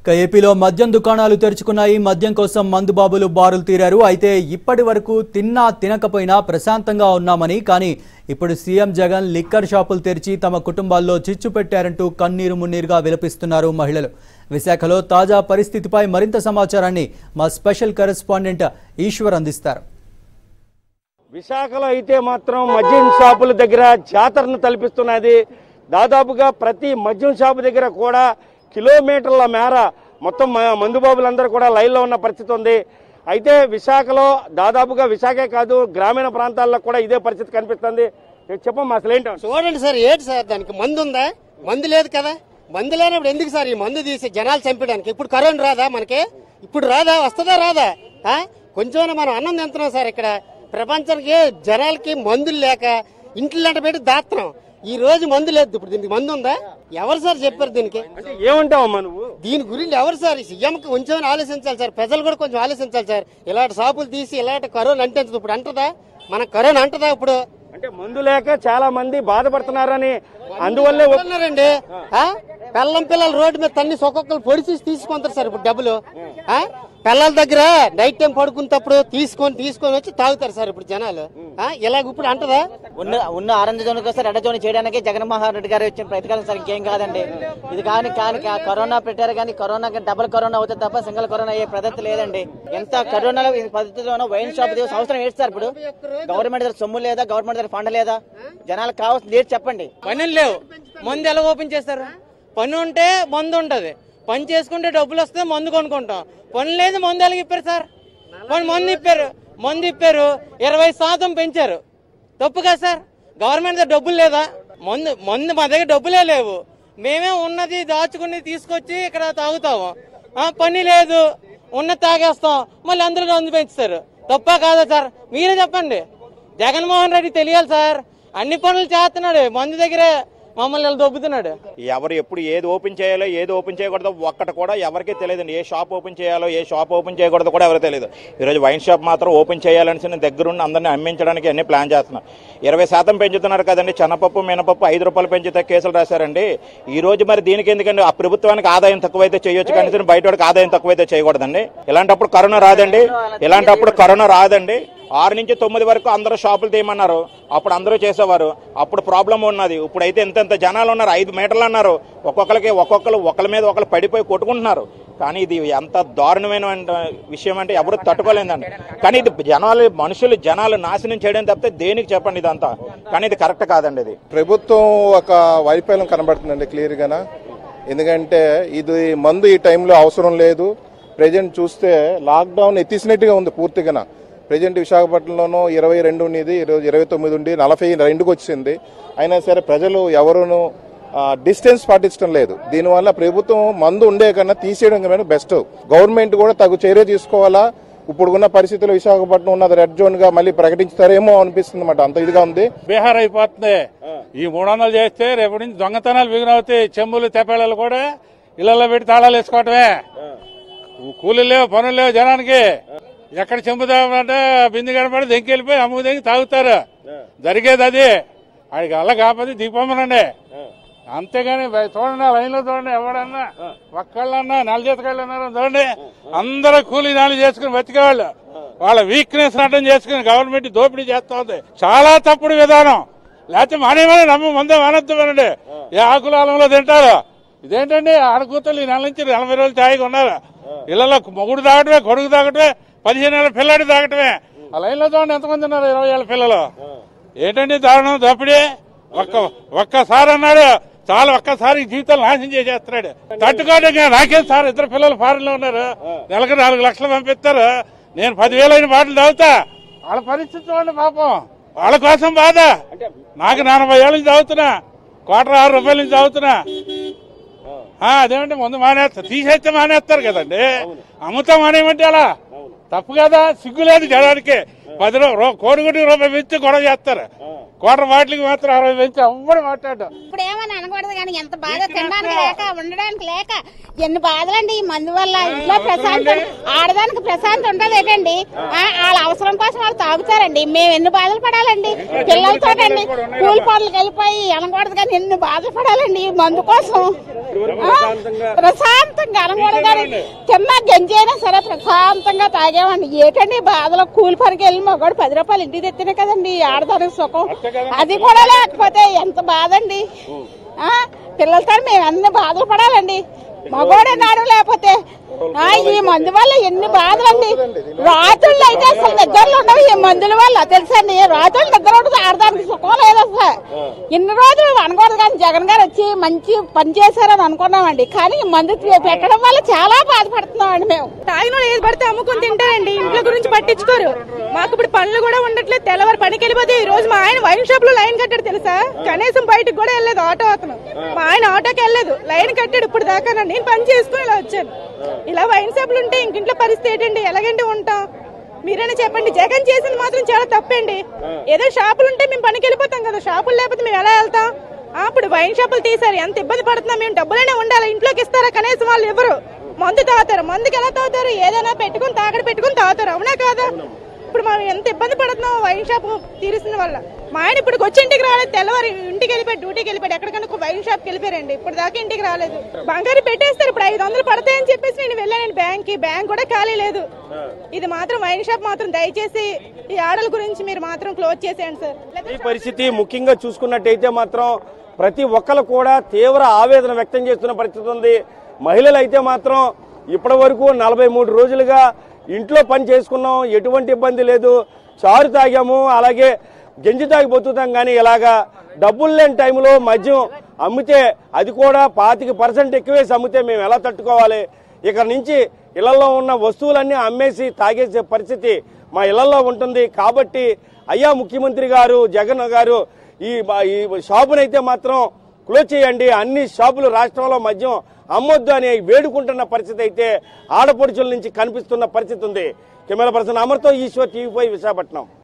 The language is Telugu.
ఇక ఏపీలో మద్యం దుకాణాలు తెరుచుకున్నాయి మద్యం కోసం మందు బాబులు బారులు తీరారు అయితే ఇప్పటి వరకు తిన్నా తినకపోయినా ప్రశాంతంగా ఉన్నామని కానీ ఇప్పుడు సీఎం జగన్ లిక్కర్ షాపులు తెరిచి తమ కుటుంబాల్లో చిచ్చు పెట్టారంటూ కన్నీరు మున్నీరుగా విలపిస్తున్నారు మహిళలు విశాఖలో తాజా పరిస్థితిపై మరింత సమాచారాన్ని మా స్పెషల్ కరెస్పాండెంట్ ఈశ్వర్ అందిస్తారు విశాఖలో అయితే మాత్రం మద్యం షాపుల దగ్గర జాతరను తలపిస్తున్నది దాదాపుగా ప్రతి మద్యం షాపు దగ్గర కూడా కిలోమీటర్ల మేర మొత్తం మ- మందుబాబులందరూ కూడా లైన్లో ఉన్న పరిస్థితి ఉంది అయితే విశాఖలో దాదాపుగా విశాఖే కాదు గ్రామీణ ప్రాంతాల్లో కూడా ఇదే పరిస్థితి కనిపిస్తుంది చెప్పమ్మా అసలు ఏంటో చూడండి సార్ ఏంటి సార్ దానికి మందు ఉందా మందు లేదు కదా మందు లేనప్పుడు ఎందుకు సార్ ఈ మందు తీసి జనాలు చంపడానికి ఇప్పుడు కరోనా రాదా మనకి ఇప్పుడు రాదా వస్తుందా రాదా ఆ? కొంచెం మనం అన్నం తింటున్నాం సార్ ఇక్కడ ప్రపంచానికి జనాలకి మందులు లేక ఇంట్లో పెట్టి దాస్తున్నాం ఈ రోజు మందు లేదు ఇప్పుడు దీనికి మందు ఉందా ఎవరు సార్ చెప్పారు దీనికి అంటే ఏమంటావమ్మా నువ్వు దీని గురించి ఎవరు సార్ ఈ సీఎంకి కొంచెం ఆలోచించాలి సార్ ప్రజలు కూడా కొంచెం ఆలోచించాలి సార్ ఇలాంటి షాపులు తీసి ఇలాంటి కరోనా అంటించదు ఇప్పుడు అంటదా మన కరోనా అంటదా ఇప్పుడు అంటే మందు లేక చాలా మంది బాధపడుతున్నారని అందువల్లే ఒప్- ఉన్నారండి పెళ్ళం పిల్లలు రోడ్డు మీద తన్ని ఒక్కొక్కరు పొడిచి తీసుకుంటారు సార్ ఇప్పుడు డబ్బులు ఆ? పిల్లల దగ్గర నైట్ టైం పడుకున్నప్పుడు తీసుకొని తీసుకొని వచ్చి తాగుతారు సార్ ఇప్పుడు జనాలు ఆ? ఇలాగ ఇప్పుడు అంటదా ఉన్న ఉన్న ఆరెంజ్ జోన్ కోసం రెడ్ జోన్ చేయడానికి జగన్మోహన్ రెడ్డి గారు ఇచ్చిన ప్రతికారం సార్ ఇంకేం కాదండి ఇది కానీ కానీ కా- కరోనా పెట్టారు కానీ కరోనా డబుల్ కరోనా అవుతుంది తప్ప సింగిల్ కరోనా అయ్యే పద్ధతి లేదండి ఎంత కరోనా పద్ధతిలోనో వైన్ షాప్ దిగే సంవత్సరం ఏంటి సార్ ఇప్పుడు గవర్నమెంట్ దగ్గర సొమ్ము లేదా గవర్నమెంట్ దగ్గర ఫండ్ లేదా జనాలకు కావాల్సింది ఏంటి చెప్పండి పనులు లేవు మందు ఎలా ఓపెన్ చేస్తారు పని ఉంటే మందు ఉంటది పని చేసుకుంటే డబ్బులు వస్తే మందు కొనుక్కుంటాం పని లేదు మందు ఎలాగ ఇప్పారు సార్ పని మందు ఇప్పారు మందు ఇప్పారు ఇరవై శాతం పెంచారు తప్పు కదా సార్ గవర్నమెంట్ దగ్గర డబ్బులు లేదా మందు మందు మా దగ్గర డబ్బులే లేవు మేమే ఉన్నది దాచుకుని తీసుకొచ్చి ఇక్కడ తాగుతాము ఆ, పని లేదు ఉన్న తాగేస్తాం మళ్ళీ అందరూ మందు పెంచుతారు తప్పా కాదా సార్ మీరే చెప్పండి జగన్మోహన్ రెడ్డి తెలియాలి సార్ అన్ని పనులు చేస్తున్నాడు మందు దగ్గరే మమ్మల్ని ఇలా దొబ్బుతున్నాడు ఎవరు ఎప్పుడు ఏది ఓపెన్ చేయాలో ఏది ఓపెన్ చేయకూడదో ఒక్కటి కూడా ఎవరికీ తెలియదండి ఏ షాప్ ఓపెన్ చేయాలో ఏ షాప్ ఓపెన్ చేయకూడదో కూడా ఎవరికి తెలియదు ఈరోజు వైన్ షాప్ మాత్రం ఓపెన్ చేయాలని దగ్గరుండి అందరినీ అమ్మించడానికి అన్ని ప్లాన్ చేస్తున్నారు ఇరవై శాతం పెంచుతున్నారు కదండి చెన్నపప్పు మినపప్పు ఐదు రూపాయలు పెంచితే కేసులు రాశారండి ఈ రోజు మరి దీనికి ఎందుకండి ఆ ప్రభుత్వానికి ఆదాయం తక్కువైతే చేయొచ్చు కానీ బయట వాడికి ఆదాయం తక్కువైతే చేయకూడదండి ఇలాంటప్పుడు కరోనా రాదండి ఇలాంటప్పుడు కరోనా రాదండి ఆరు నుంచి తొమ్మిది వరకు అందరూ షాపులు తీయమన్నారు అప్పుడు అందరూ చేసేవారు అప్పుడు ప్రాబ్లం ఉన్నది ఇప్పుడైతే ఇంత జనాలు ఉన్నారు ఐదు మీటర్లు అన్నారు ఒక్కొక్కరికి ఒక్కొక్కరు ఒకరి మీద ఒకరు పడిపోయి కొట్టుకుంటున్నారు కానీ ఇది ఎంత దారుణమైన విషయం అంటే ఎవరు తట్టుకోలేదండి కానీ ఇది జనాలు మనుషులు జనాలు నాశనం చేయడం తప్పితే దేనికి చెప్పండి ఇదంతా కానీ ఇది కరెక్ట్ కాదండి ఇది ప్రభుత్వం ఒక వైఫల్యం కనబడుతుందండి క్లియర్గాన ఎందుకంటే ఇది మందు ఈ టైంలో అవసరం లేదు ప్రజెంట్ చూస్తే లాక్డౌన్ ఎత్తిసినట్టుగా ఉంది పూర్తిగా ప్రజెంట్ విశాఖపట్నంలోనూ ఇరవై రెండు ఉండేది ఈరోజు ఇరవై తొమ్మిది ఉండి నలభై రెండుకి వచ్చింది అయినా సరే ప్రజలు ఎవరును డిస్టెన్స్ పాటించడం లేదు దీనివల్ల ప్రభుత్వం మందు ఉండే కన్నా తీసేయడం కన్నా బెస్ట్ గవర్నమెంట్ కూడా తగు చర్య తీసుకోవాలా ఇప్పుడు ఉన్న పరిస్థితుల్లో విశాఖపట్నం ఉన్నది రెడ్ జోన్ గా మళ్ళీ ప్రకటించుతారేమో అనిపిస్తుంది అన్నమాట అంత ఇదిగా ఉంది బీహార్ అయిపోతుంది ఈ మూడు వందలు చేస్తే రేపటి నుంచి దొంగతనాలు బిగునవుతాయి చెంబులు తెప్పేళ్ళు కూడా ఇళ్లలో పెట్టి తాళాలు వేసుకోవటమే కూలీలు లేవు పనులు లేవు జనానికి ఎక్కడ చెంబు తాగమంటే బింది కనపడి దెంకి వెళ్ళిపోయి అమ్ముకు దెంకి తాగుతారు జరిగేది అది ఆడికి అల్ల కాకపోతే దిగిపోమనండి అంతేగాని బయ- చూడండి లైన్ లో చూడండి ఎవడన్నా ఒక్కళ్ళన్నా నెల చేతకాళ్ళు ఉన్నారు చూడండి అందరూ కూలీ నాలు చేసుకుని బతికేవాళ్ళు వాళ్ళ వీక్నెస్ అర్థం చేసుకుని గవర్నమెంట్ దోపిడీ చేస్తా ఉంది చాలా తప్పుడు విధానం లేకపోతే మానేమని నమ్మ ముందే మానద్దామనండి ఏ ఆకులాలంలో తింటారు ఇదేంటండి ఆడకూతులు ఈ నెల నుంచి నలభై రోజులు తాగిగా ఉన్నారు ఇళ్లలో మొగుడు తాగటమే కొడుకు తాగటమే పదిహేను ఏళ్ళ పిల్లాడి తాగటమే ఆ లైన్ లో చూడండి ఎంతమంది ఉన్నారు ఇరవై ఏళ్ళ పిల్లలు ఏంటండి దారుణం దోపిడీ ఒక్క ఒక్కసారి అన్నాడు చాలా ఒక్కసారి ఈ జీవితాలు నాశనం చేసేస్తున్నాడు తట్టుకోవడం నాకేం సార్ ఇద్దరు పిల్లలు ఫారెన్ లో ఉన్నారు నెలకు నాలుగు లక్షలు పంపిస్తారు నేను పదివేలు అయిన బాటలు తాగుతా వాళ్ళ పరిస్థితి చూడండి పాపం వాళ్ళ కోసం బాధ నాకు నలభై ఏళ్ళ నుంచి తాగుతున్నా కోటర్ ఆరు రూపాయల నుంచి తాగుతున్నా ఆ, అదేమంటే ముందు మానేస్తారు తీసేస్తే మానేస్తారు కదండి అమ్ముతా మానేయమంటే అలా తప్పు కదా సిగ్గు లేదు జనానికి పది రూ- కోడిగుడ్డి రూపాయి పెంచి గొడవ చేస్తారు కోటర్ బాటిల్కి మాత్రం అరవై పెంచి అవ్వడు మాట్లాడు ఇప్పుడు ఏమని అనకూడదు కానీ ఎంత బాధ తినడానికి లేక ఉండడానికి లేక ఎన్ని బాధలండి ఈ మందు వల్ల ఇంట్లో ప్రశాంతం ఆడదానికి ప్రశాంతం ఉండదు ఏంటండి ఆ, వాళ్ళ అవసరం కోసం వాళ్ళు తాగుతారండి మేము ఎన్ని బాధలు పడాలండి పిల్లలతోటండి కూలి పనులకు వెళ్ళిపోయి అనకూడదు కానీ ఎన్ని బాధలు పడాలండి ఈ మందు కోసం ఆ, ప్రశాంతంగా అనకూడదు కానీ చిన్న గంజి అయినా సరే ప్రశాంతంగా తాగామండి ఏంటండి ఈ బాధలో కూలి పనికి వెళ్ళి మగవాడు పది రూపాయలు ఇంటికి తెచ్చినే కదండి ఆడదానికి సుఖం అది కూడా లేకపోతే ఎంత బాధ అండి ఆ, పిల్లలతో మేము అన్ని బాధలు పడాలండి మగోడే నాడు లేకపోతే ఆ, ఈ మందు వల్ల ఎన్ని బాధలండి రాత్రుళ్ళు అయితే అసలు నిద్రలు ఉండవు ఈ మందుల వల్ల తెలుసండి రాత్రులు నిద్ర ఉండదు ఆడదానికి సుఖం లేదు అసలు ఇన్ని రోజులు అనకూడదు కానీ జగన్ గారు వచ్చి మంచి పని చేశారని అనుకున్నామండి కానీ ఈ మందు పెట్టడం వల్ల చాలా బాధపడుతున్నామండి మేము తాగిన వాళ్ళు ఏది పడితే అమ్ముకుని తింటారండి ఇంట్లో గురించి పట్టించుకోరు మాకు ఇప్పుడు పనులు కూడా ఉండట్లేదు తెల్లవారు పనికి వెళ్ళిపోతే ఈ రోజు మా ఆయన వైన్ షాప్ లో లైన్ కట్టాడు తెలుసా కనీసం బయటకు కూడా వెళ్ళలేదు ఆటో అతను మా ఆయన ఆటోకి వెళ్ళలేదు లైన్ కట్టాడు ఇప్పుడు దాకా నేను పని చేసుకుని ఇలా వచ్చాను ఇలా వైన్ షాపులు ఉంటే ఇంకింట్లో పరిస్థితి ఏంటండి ఎలాగంటే ఉంటాం మీరైనా చెప్పండి జగన్ చేసింది మాత్రం చాలా తప్పండి ఏదో షాపులు ఉంటే మేము పనికి వెళ్ళిపోతాం కదా షాపులు లేకపోతే మేము ఎలా వెళ్తాం ఆ, ఇప్పుడు వైన్ షాపులు తీసారు ఎంత ఇబ్బంది పడుతున్నాం మేము డబ్బులైనా ఉండాలి ఇంట్లోకి ఇస్తారా కనీసం వాళ్ళు ఎవరు మందు తాగుతారు మందుకి ఎలా తాగుతారు ఏదైనా పెట్టుకుని తాగడ పెట్టుకుని తాగుతారు అవునా కాదా ఇప్పుడు మనం ఎంత ఇబ్బంది పడుతున్నాం వైన్ షాప్ తీరుసిన వల్ల మా ఆయన ఇప్పుడు వచ్చి ఇంటికి రాలేదు తెల్లవారు ఇంటికి వెళ్ళిపోయి డ్యూటీకి వెళ్ళిపోయాడు ఎక్కడికన్నా వైన్ షాప్కి వెళ్ళిపోయారండి ఇప్పుడు దాకా ఇంటికి రాలేదు బంగారు పెట్టేస్తారు ఇప్పుడు ఐదు వందలు పడతాయని చెప్పేసి నేను వెళ్ళాను బ్యాంక్ కి బ్యాంక్ కూడా ఖాళీ లేదు ఇది మాత్రం వైన్ షాప్ మాత్రం దయచేసి ఈ ఆడల గురించి మీరు మాత్రం క్లోజ్ చేసేయండి సార్ ఈ పరిస్థితి ముఖ్యంగా చూసుకున్నట్టయితే మాత్రం ప్రతి ఒక్కరు కూడా తీవ్ర ఆవేదన వ్యక్తం చేస్తున్న పరిస్థితి ఉంది మహిళలు అయితే మాత్రం ఇప్పటి వరకు నలభై మూడు రోజులుగా ఇంట్లో పని చేసుకున్నాం ఎటువంటి ఇబ్బంది లేదు చారు తాగాము అలాగే గంజి తాగి బతుకుతాం కానీ ఇలాగా డబ్బులు లేని టైంలో మద్యం అమ్మితే అది కూడా పాతిక పర్సెంట్ ఎక్కువేసి అమ్మితే మేము ఎలా తట్టుకోవాలి ఇక నుంచి ఇళ్లలో ఉన్న వస్తువులన్నీ అమ్మేసి తాగేసే పరిస్థితి మా ఇళ్లలో ఉంటుంది కాబట్టి అయ్యా ముఖ్యమంత్రి గారు జగన్ గారు ఈ బ- ఈ షాపునైతే మాత్రం క్లోజ్ చేయండి అన్ని షాపులు రాష్ట్రంలో మద్యం అమ్మొద్దు అని వేడుకుంటున్న పరిస్థితి అయితే ఆడపడుచుల నుంచి కనిపిస్తున్న పరిస్థితి ఉంది కెమెరా పర్సన్ అమర్తో ఈశ్వర్ టీవీ ఫైవ్ విశాఖపట్నం